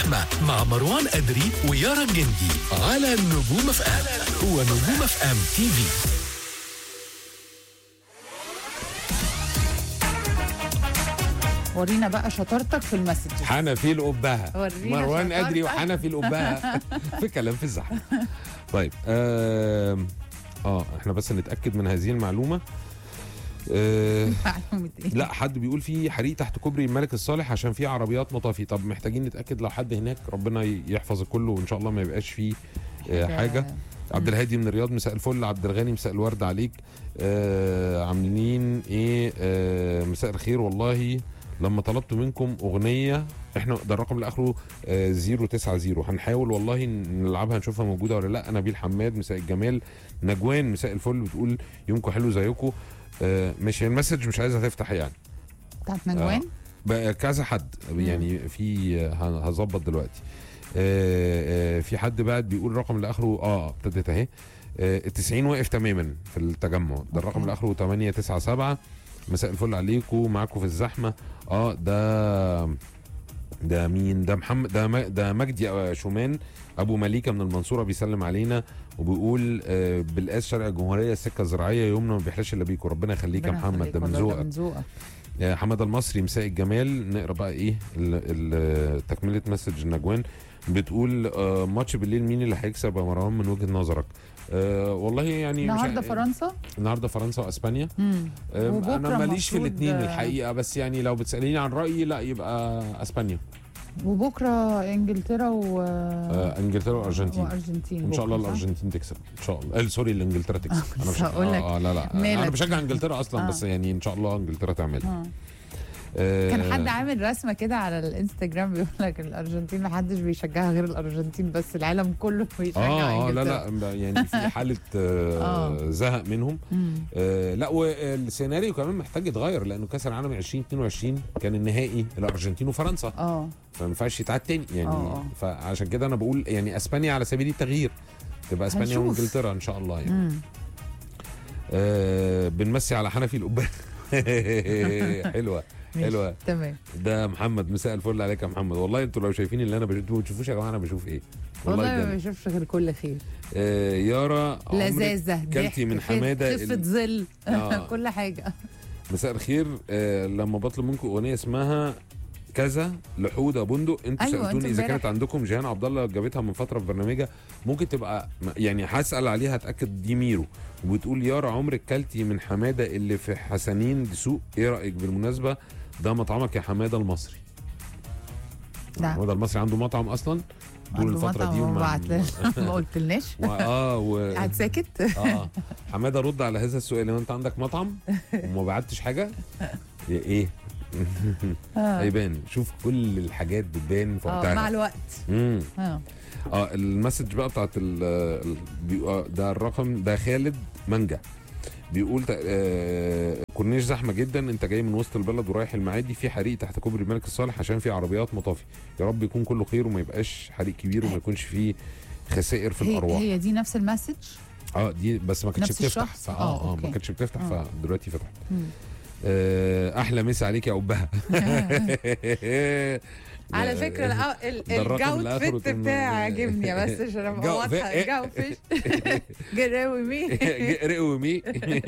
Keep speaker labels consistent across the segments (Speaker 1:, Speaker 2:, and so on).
Speaker 1: الزحمة مع مروان أدري ويارا الجندي على نجوم اف ام هو نجوم اف ام تي في
Speaker 2: ورينا بقى شطارتك في المسج
Speaker 3: حنفي القبهة
Speaker 2: ورينا
Speaker 3: مروان
Speaker 2: شطارتك.
Speaker 3: أدري وحنفي القبهة في كلام في الزحمة طيب آم، اه احنا بس نتأكد من هذه المعلومة آه
Speaker 2: معلومة ايه
Speaker 3: لا حد بيقول في حريق تحت كوبري الملك الصالح عشان في عربيات مطافي طب محتاجين نتاكد لو حد هناك ربنا يحفظ الكل وان شاء الله ما يبقاش فيه آه، حاجه عبد الهادي من الرياض مساء الفل عبد الغني مساء الورد عليك آه عاملين ايه آه مساء الخير والله لما طلبت منكم اغنيه احنا ده الرقم اللي اخره آه 090 هنحاول والله نلعبها نشوفها موجوده ولا لا نبيل حماد مساء الجمال نجوان مساء الفل بتقول يومكم حلو زيكم آه ماشي المسج مش عايزه تفتح يعني
Speaker 2: بتاعت نجوان
Speaker 3: بقى كذا حد يعني في ه- هظبط دلوقتي آه، آه، في حد بعد بيقول الرقم اللي اخره اه ابتدت اهي آه، ال 90 واقف تماما في التجمع ده الرقم اللي اخره 897 مساء الفل عليكم معاكم في الزحمه اه ده ده مين ده محمد ده م- ده مجدي آه، شومان ابو مليكه من المنصوره بيسلم علينا وبيقول آه، بالقاس شارع الجمهوريه السكه الزراعيه يومنا ما بيحلاش الا بيكم ربنا يخليك يا
Speaker 2: ربنا
Speaker 3: محمد
Speaker 2: يخليك
Speaker 3: ده من
Speaker 2: والله،
Speaker 3: ذوقك
Speaker 2: من ذوقك
Speaker 3: يا حماده المصري مساء الجمال نقرا بقى ايه ال- ال- تكمله مسج النجوان بتقول آه ماتش بالليل مين اللي هيكسب يا مروان من وجهه نظرك آه والله يعني مش
Speaker 2: النهارده
Speaker 3: ع-
Speaker 2: فرنسا
Speaker 3: النهارده فرنسا واسبانيا
Speaker 2: مم.
Speaker 3: آه
Speaker 2: وبكرة
Speaker 3: انا ماليش في
Speaker 2: المفروض-
Speaker 3: الاثنين الحقيقه بس يعني لو بتساليني عن رايي لا يبقى اسبانيا
Speaker 2: وبكره انجلترا و
Speaker 3: آه انجلترا والارجنتين
Speaker 2: وارجنتين
Speaker 3: ان شاء الله
Speaker 2: بكرة، صح؟
Speaker 3: الارجنتين تكسب ان شاء الله آه سوري الانجلترا تكسب انا
Speaker 2: بس
Speaker 3: مش
Speaker 2: هقول لك
Speaker 3: آه, اه لا لا
Speaker 2: مالك.
Speaker 3: انا بشجع انجلترا اصلا
Speaker 2: آه.
Speaker 3: بس يعني ان شاء الله انجلترا تعملها
Speaker 2: آه.
Speaker 3: آه
Speaker 2: كان حد عامل رسمه كده على الانستجرام بيقول لك الارجنتين ما حدش بيشجعها غير الارجنتين بس العالم كله بيشجع
Speaker 3: اه اه لا
Speaker 2: انجلترا
Speaker 3: لا يعني في حاله آه
Speaker 2: آه.
Speaker 3: زهق منهم
Speaker 2: مم.
Speaker 3: آه لا والسيناريو كمان محتاج يتغير لانه كاس العالم 2022 كان النهائي الارجنتين وفرنسا
Speaker 2: اه
Speaker 3: فما ينفعش يتعاد تاني يعني
Speaker 2: آه، آه.
Speaker 3: فعشان كده انا بقول يعني اسبانيا على سبيل التغيير تبقى اسبانيا
Speaker 2: هنشوف.
Speaker 3: وانجلترا ان شاء الله يعني
Speaker 2: مم.
Speaker 3: آه بنمسي على حنفي القبه حلوه
Speaker 2: ماشي.
Speaker 3: حلوه
Speaker 2: تمام
Speaker 3: ده محمد مساء الفل عليك يا محمد والله انتوا لو شايفين اللي انا بشوفه انتوا ما بتشوفوش يا جماعه انا بشوف ايه
Speaker 2: والله ما
Speaker 3: بجد.
Speaker 2: بشوفش غير كل خير
Speaker 3: آه يارا عمرك
Speaker 2: لذاذه
Speaker 3: كلتي
Speaker 2: ضحك،
Speaker 3: من
Speaker 2: خف-
Speaker 3: حماده
Speaker 2: خفه
Speaker 3: ال-
Speaker 2: ظل
Speaker 3: آه.
Speaker 2: كل حاجه
Speaker 3: مساء الخير آه لما بطلب منكم اغنيه اسمها كذا لحوده بندق انتوا
Speaker 2: أيوة،
Speaker 3: سالتوني
Speaker 2: أنتوا
Speaker 3: اذا كانت
Speaker 2: امبارح-
Speaker 3: عندكم جيهان عبد الله جابتها من فتره في برنامجها ممكن تبقى م- يعني هسال عليها اتاكد دي ميرو وبتقول يارا عمرك كلتي من حماده اللي في حسنين دسوق ايه رايك بالمناسبه ده مطعمك يا حماده المصري
Speaker 2: لا.
Speaker 3: حماده المصري عنده مطعم اصلا طول
Speaker 2: عنده
Speaker 3: الفتره
Speaker 2: مطعم
Speaker 3: دي
Speaker 2: وما
Speaker 3: وما-
Speaker 2: بعت- ما قلتلناش
Speaker 3: و- اه و...
Speaker 2: قاعد ساكت
Speaker 3: اه حماده رد على هذا السؤال لو انت عندك مطعم وما بعتش حاجه يا ايه
Speaker 2: آه.
Speaker 3: هيبان شوف كل الحاجات بتبان في
Speaker 2: اه
Speaker 3: وقتها
Speaker 2: مع الوقت
Speaker 3: امم
Speaker 2: اه
Speaker 3: اه المسج بقى بتاعت ال ال- بي- آه، ده الرقم ده خالد منجا بيقول تا- آه كورنيش زحمه جدا انت جاي من وسط البلد ورايح المعادي في حريق تحت كوبري الملك الصالح عشان في عربيات مطافي يا رب يكون كله خير وما يبقاش حريق كبير وما يكونش فيه خسائر في
Speaker 2: هي,
Speaker 3: الارواح
Speaker 2: هي دي نفس المسج
Speaker 3: اه دي بس ما كانتش
Speaker 2: نفس
Speaker 3: بتفتح
Speaker 2: الشخص؟
Speaker 3: فا-
Speaker 2: آه،
Speaker 3: اه اه
Speaker 2: أوكي.
Speaker 3: ما كانتش بتفتح
Speaker 2: آه.
Speaker 3: فدلوقتي فتحت
Speaker 2: مم.
Speaker 3: آه احلى مسا عليك يا قبها
Speaker 2: على فكره الأ- ال-
Speaker 3: ده الرقم اللي
Speaker 2: الجوت
Speaker 3: آخره
Speaker 2: فيت
Speaker 3: تم-
Speaker 2: بتاعي عجبني بس عشان ابقى
Speaker 3: جو-
Speaker 2: واضحه
Speaker 3: في-
Speaker 2: جو فيش جراوي مين
Speaker 3: رقومي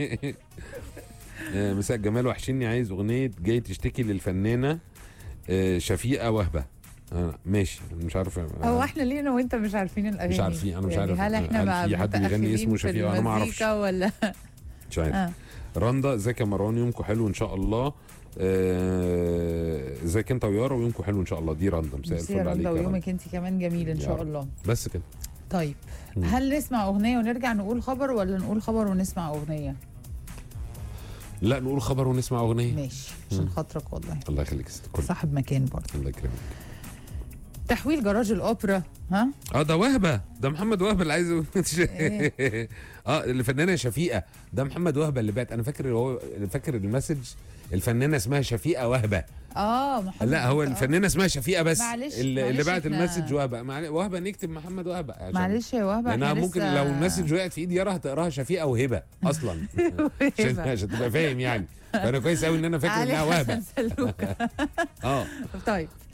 Speaker 3: آه، مساء الجمال وحشني عايز اغنيه جاي تشتكي للفنانه آه، شفيقه وهبه آه ماشي مش عارف
Speaker 2: هو احنا ليه انا وانت مش عارفين الاغاني
Speaker 3: مش عارفين، أنا مش
Speaker 2: يعني
Speaker 3: عارف.
Speaker 2: هل احنا
Speaker 3: هل
Speaker 2: بقى
Speaker 3: في حد بيغني
Speaker 2: متأخرين
Speaker 3: اسمه
Speaker 2: في
Speaker 3: شفيقة؟ أنا ما أعرفش.
Speaker 2: المزيكا ولا
Speaker 3: مش عارف
Speaker 2: آه.
Speaker 3: رندا ازيك يا مروان يومكم حلو ان شاء الله آه، ازيك انت ويارا ويومكم حلو ان شاء الله دي رندا مساء
Speaker 2: ميرسي يا
Speaker 3: الفل عليك
Speaker 2: رندا
Speaker 3: يا رندا
Speaker 2: ويومك انت كمان جميل ان
Speaker 3: يا
Speaker 2: شاء
Speaker 3: رب.
Speaker 2: الله
Speaker 3: بس كده
Speaker 2: طيب
Speaker 3: مم.
Speaker 2: هل نسمع اغنيه ونرجع نقول خبر ولا نقول خبر ونسمع اغنيه
Speaker 3: لا نقول خبر ونسمع اغنيه
Speaker 2: ماشي عشان
Speaker 3: مم.
Speaker 2: خاطرك والله
Speaker 3: الله يخليك يا ست الكل
Speaker 2: صاحب مكان برضه
Speaker 3: الله يكرمك
Speaker 2: تحويل جراج الاوبرا ها
Speaker 3: اه ده وهبه ده محمد وهبه اللي عايز اه الفنانه شفيقه ده محمد وهبه اللي بعت انا فاكر هو فاكر المسج الفنانه اسمها شفيقه وهبه
Speaker 2: اه محمد
Speaker 3: لا هو
Speaker 2: آه.
Speaker 3: الفنانه اسمها شفيقه بس
Speaker 2: معلش،
Speaker 3: اللي, اللي
Speaker 2: معلش
Speaker 3: بعت
Speaker 2: إحنا-
Speaker 3: المسج وهبه معلش وهبه نكتب محمد وهبه عشان-
Speaker 2: معلش يا وهبه
Speaker 3: لانها
Speaker 2: إحنا
Speaker 3: ممكن
Speaker 2: لسه-
Speaker 3: لو المسج وقعت في ايدي يارا هتقراها شفيقه وهبه اصلا عشان عشان تبقى فاهم يعني فانا كويس قوي ان انا فاكر
Speaker 2: علي
Speaker 3: انها وهبه
Speaker 2: حسن سلوكة.
Speaker 3: اه
Speaker 2: طيب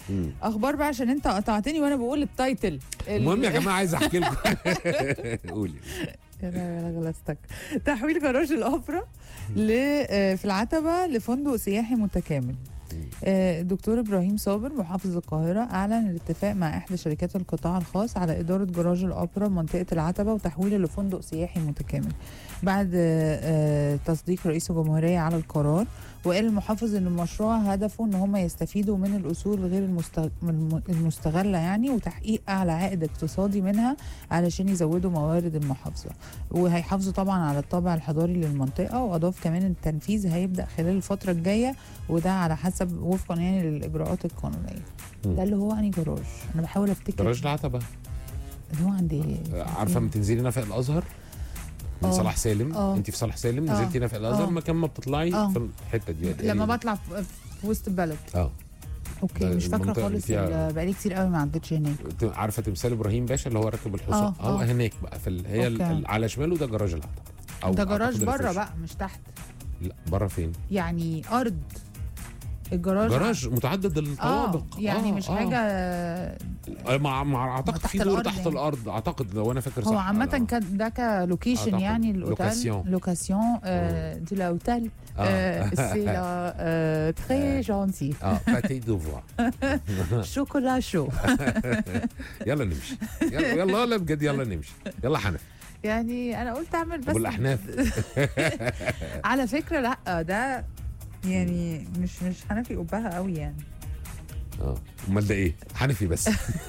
Speaker 3: مم.
Speaker 2: اخبار بقى عشان انت قطعتني وانا بقول التايتل ال-
Speaker 3: المهم يا جماعه عايز احكي لكم قولي
Speaker 2: يا لهوي انا غلستك تحويل جراج الاوبرا ل آه، في العتبه لفندق سياحي متكامل آه، الدكتور ابراهيم صابر محافظ القاهره اعلن الاتفاق مع احدى شركات القطاع الخاص على اداره جراج الاوبرا منطقه العتبه وتحويله لفندق سياحي متكامل بعد آه، آه، تصديق رئيس الجمهوريه على القرار وقال المحافظ ان المشروع هدفه ان هم يستفيدوا من الاصول غير المست- الم- المستغله يعني وتحقيق اعلى عائد اقتصادي منها علشان يزودوا موارد المحافظه وهيحافظوا طبعا على الطابع الحضاري للمنطقه واضاف كمان ان التنفيذ هيبدا خلال الفتره الجايه وده على حسب وفقا يعني للاجراءات القانونيه
Speaker 3: مم.
Speaker 2: ده اللي هو اني جراج انا بحاول افتكر
Speaker 3: جراج العتبه
Speaker 2: اللي هو عند ايه
Speaker 3: عارفه لما تنزلي نفق الازهر من
Speaker 2: آه.
Speaker 3: صلاح سالم
Speaker 2: آه.
Speaker 3: انت في صلاح سالم
Speaker 2: آه.
Speaker 3: نزلتي نفق الازهر
Speaker 2: آه.
Speaker 3: مكان ما بتطلعي
Speaker 2: آه.
Speaker 3: في الحته دي
Speaker 2: لما بطلع في في وسط البلد
Speaker 3: اه
Speaker 2: اوكي
Speaker 3: ده
Speaker 2: مش فاكره
Speaker 3: المنطقة اللي
Speaker 2: خالص
Speaker 3: فيها-
Speaker 2: ال- بقالي كتير قوي ما عدتش هناك
Speaker 3: عارفه تمثال ابراهيم باشا اللي هو راكب الحصان
Speaker 2: آه،
Speaker 3: هو
Speaker 2: آه.
Speaker 3: هناك بقى في ال... هي ال...
Speaker 2: أوكي.
Speaker 3: ال- على شماله ده جراج العتبه أو
Speaker 2: ده جراج
Speaker 3: أعتقد
Speaker 2: بره
Speaker 3: الفرش.
Speaker 2: بقى مش تحت
Speaker 3: لا بره فين
Speaker 2: يعني ارض الجراج
Speaker 3: جراج متعدد الطوابق
Speaker 2: اه يعني
Speaker 3: آه،
Speaker 2: مش
Speaker 3: آه.
Speaker 2: حاجه
Speaker 3: آه، مع مع اعتقد
Speaker 2: تحت
Speaker 3: في دور
Speaker 2: الأرض
Speaker 3: تحت
Speaker 2: يعني.
Speaker 3: الارض اعتقد لو انا فاكر صح
Speaker 2: هو عامة
Speaker 3: أنا-
Speaker 2: كان ده كلوكيشن
Speaker 3: أعتقد.
Speaker 2: يعني الاوتيل
Speaker 3: لوكاسيون.
Speaker 2: لوكاسيون آه دي لاوتيل
Speaker 3: آه.
Speaker 2: سي لا تري جونتي
Speaker 3: اه باتي دوفوا
Speaker 2: شوكولا شو
Speaker 3: يلا نمشي يلا يلا يلا بجد يلا نمشي يلا حنفي
Speaker 2: يعني انا قلت اعمل بس
Speaker 3: ابو الاحناف
Speaker 2: على فكرة لا ده يعني مش مش حنفي قبها قوي يعني
Speaker 3: اه امال ده ايه حنفي بس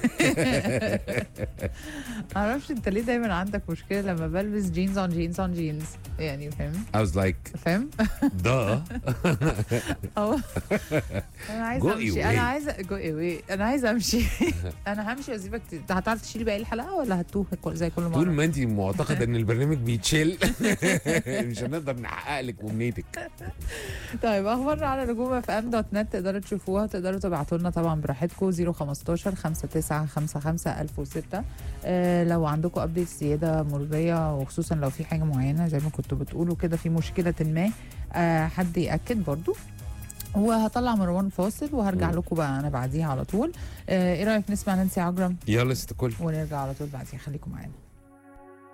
Speaker 2: معرفش انت ليه دايما عندك مشكلة لما بلبس جينز اون جينز اون جينز يعني فاهم
Speaker 3: I was like
Speaker 2: فاهم
Speaker 3: ده
Speaker 2: اه انا عايزه
Speaker 3: Go
Speaker 2: امشي
Speaker 3: away.
Speaker 2: انا عايزه جو اواي انا عايزه امشي انا همشي واسيبك ت- هتعرف تشيلي باقي الحلقه ولا هتوه كل- زي كل مره
Speaker 3: طول ما انت معتقده ان البرنامج بيتشيل مش هنقدر نحقق لك امنيتك
Speaker 2: طيب اخبارنا على نجوم اف ام دوت نت تقدروا تشوفوها تقدروا تبعتوا لنا طبعا براحتكم 015 5955 1006 آه لو عندكم ابديت زياده مرضيه وخصوصا لو في حاجه معينه زي ما كنتوا بتقولوا كده في مشكله ما آه حد ياكد برضو وهطلع مروان فاصل وهرجع
Speaker 3: مم.
Speaker 2: لكم بقى انا بعديها على طول آه ايه رايك نسمع نانسي عجرم
Speaker 3: يلا ست الكل
Speaker 2: ونرجع على طول بعديها خليكم معانا